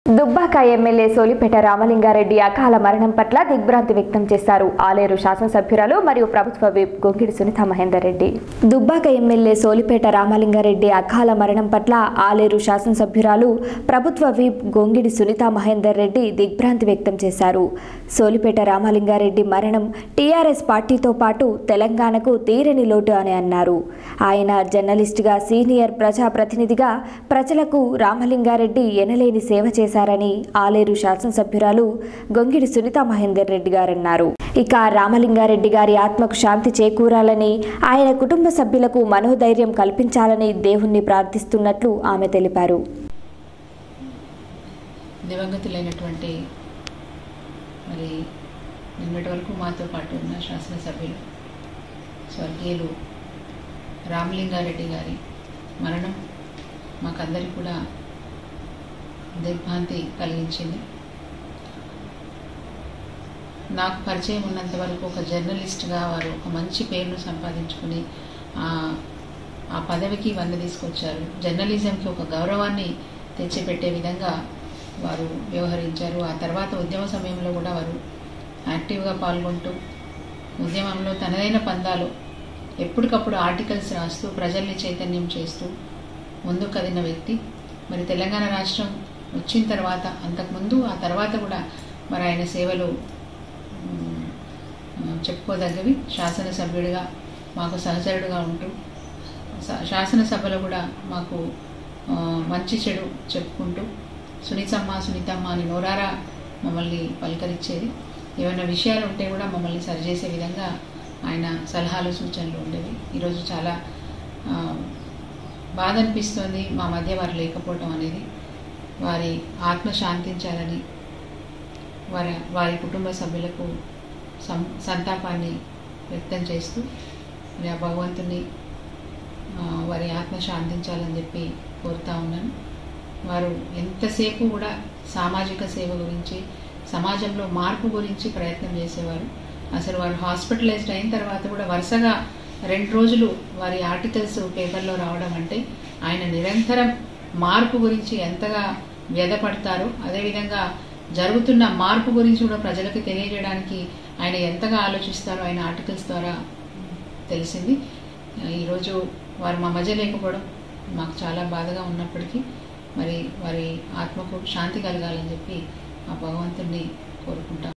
Dubbaka MLA Solipeta Ramalinga Reddy అకాల మరణం పట్ల దిగ్భ్రాంతి వ్యక్తం చేశారు ఆలేరు శాసనసభ్యురాలు మరియు ప్రభుత్వ విప్ గొంగిడి సునీత మహేందర్ రెడ్డి దుబ్బాక ఎమ్మెల్యే సోలిపేట రామలింగారెడ్డి అకాల మరణం పట్ల ఆలేరు శాసనసభ్యురాలు ప్రభుత్వ విప్ గొంగిడి సునీత మహేందర్ రెడ్డి దిగ్భ్రాంతి వ్యక్తం చేశారు సోలిపేట రామలింగారెడ్డి మరణం టీఆర్ఎస్ పార్టీతో పాటు తెలంగాణకు తీరని లోటు అని అన్నారు ఆయన జర్నలిస్టుగా సీనియర్ ప్రజాప్రతినిధిగా ప్రజలకు రామలింగారెడ్డి ఎనలేని సేవ చేశారని ఆలేరు శాసనసభ్యురాలు గొంగిడి సునీత మహేందర్ రెడ్డి గారన్నారు ఇక రామలింగారెడ్డి గారి ఆత్మకు శాంతి చేకూరాలని ఆయన కుటుంబ సభ్యులకు మనోధైర్యం కల్పించాలని దేవుణ్ణి ప్రార్థిస్తున్నట్లు ఆమె తెలిపారు దివంగతులైనటువంటి మరి నిన్నటి వరకు మాతో పాటు ఉన్న శాసనసభ్యులు స్వర్గీయులు రామలింగారెడ్డి గారి మరణం మాకందరికి కూడా దిగ్భ్రాంతి కలిగించింది నాకు పరిచయం ఉన్నంత వరకు ఒక జర్నలిస్ట్గా వారు ఒక మంచి పేరును సంపాదించుకుని ఆ ఆ పదవికి వన్న తీసుకొచ్చారు జర్నలిజంకి ఒక గౌరవాన్ని తెచ్చిపెట్టే విధంగా వారు వ్యవహరించారు ఆ తర్వాత ఉద్యమ సమయంలో కూడా వారు యాక్టివ్గా పాల్గొంటూ ఉద్యమంలో తనదైన పందాలు ఎప్పటికప్పుడు ఆర్టికల్స్ రాస్తూ ప్రజల్ని చైతన్యం చేస్తూ ముందుకు కదిన వ్యక్తి మరి తెలంగాణ రాష్ట్రం వచ్చిన తర్వాత అంతకుముందు ఆ తర్వాత కూడా మరి ఆయన సేవలు మ్, చెప్పుకోదగ్గవి శాసనసభ్యుడిగా మాకు సహచరుడుగా ఉంటూ స- శాసనసభలో కూడా మాకు ఆ, మంచి చెడు చెప్పుకుంటూ సునీతమ్మ సునీతమ్మ అని నోరారా మమ్మల్ని పలకరించేది ఏమైనా విషయాలు ఉంటే కూడా మమ్మల్ని సరిచేసే విధంగా ఆయన సలహాలు సూచనలు ఉండేవి ఈరోజు చాలా ఆ, బాధ అనిపిస్తోంది మా మధ్య వారు లేకపోవటం అనేది వారి ఆత్మ శాంతించాలని వారి వారి కుటుంబ సభ్యులకు సం సంతాపాన్ని వ్యక్తం చేస్తూ మరి ఆ భగవంతుని ఆ, వారి ఆత్మ శాంతించాలని చెప్పి కోరుతా ఉన్నాను వారు ఎంతసేపు కూడా సామాజిక సేవ గురించి సమాజంలో మార్పు గురించి ప్రయత్నం చేసేవారు అసలు వారు హాస్పిటలైజ్డ్ అయిన తర్వాత కూడా వరుసగా రెండు రోజులు వారి ఆర్టికల్స్ పేపర్లో రావడం అంటే ఆయన నిరంతరం మార్పు గురించి ఎంతగా వ్యధపడతారో అదేవిధంగా జరుగుతున్న మార్పు గురించి కూడా ప్రజలకు తెలియజేయడానికి ఆయన ఎంతగా ఆలోచిస్తారో ఆయన ఆర్టికల్స్ ద్వారా తెలిసింది ఈరోజు వారు మా మధ్య లేకపోవడం మాకు చాలా బాధగా ఉన్నప్పటికీ మరి వారి ఆత్మకు శాంతి కలగాలని చెప్పి ఆ భగవంతుణ్ణి కోరుకుంటాం